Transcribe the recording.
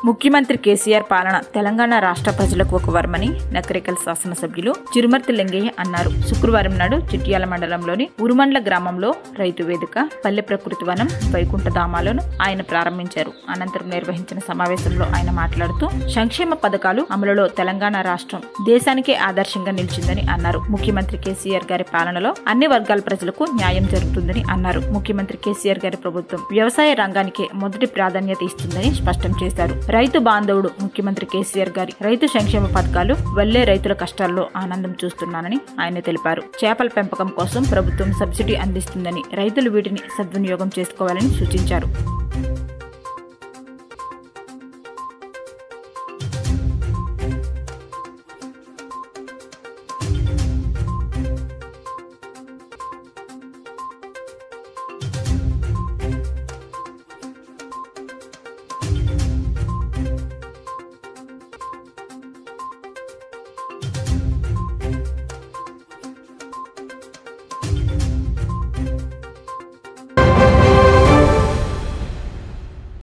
ముఖ్యమంత్రి కేసీఆర్ పాలన తెలంగాణ రాష్ట్ర ప్రజలకు ఒక వరమని నకరికల్ శాసనసభ్యులు చిరుమర్తి లింగయ్య అన్నారు శుక్రవారం నాడు చిట్యాల మండలంలోని ఉరుమండ్ల గ్రామంలో రైతు వేదిక పల్లె ప్రకృతి వనం వైకుంఠధామాలను ఆయన ప్రారంభించారు అనంతరం నిర్వహించిన సమావేశంలో ఆయన మాట్లాడుతూ సంక్షేమ పథకాలు అమలులో తెలంగాణ రాష్ట్రం దేశానికే ఆదర్శంగా నిలిచిందని అన్నారు ముఖ్యమంత్రి కేసీఆర్ గారి పాలనలో అన్ని వర్గాల ప్రజలకు న్యాయం జరుగుతుందని అన్నారు ముఖ్యమంత్రి కేసీఆర్ గారి ప్రభుత్వం వ్యవసాయ రంగానికే మొదటి ప్రాధాన్యత ఇస్తుందని స్పష్టం చేశారు రైతు బాంధవుడు ముఖ్యమంత్రి కేసీఆర్ గారి రైతు సంక్షేమ పథకాలు వల్లే రైతుల కష్టాల్లో ఆనందం చూస్తున్నానని ఆయన తెలిపారు చేపల పెంపకం కోసం ప్రభుత్వం సబ్సిడీ అందిస్తుందని రైతులు వీటిని సద్వినియోగం చేసుకోవాలని సూచించారు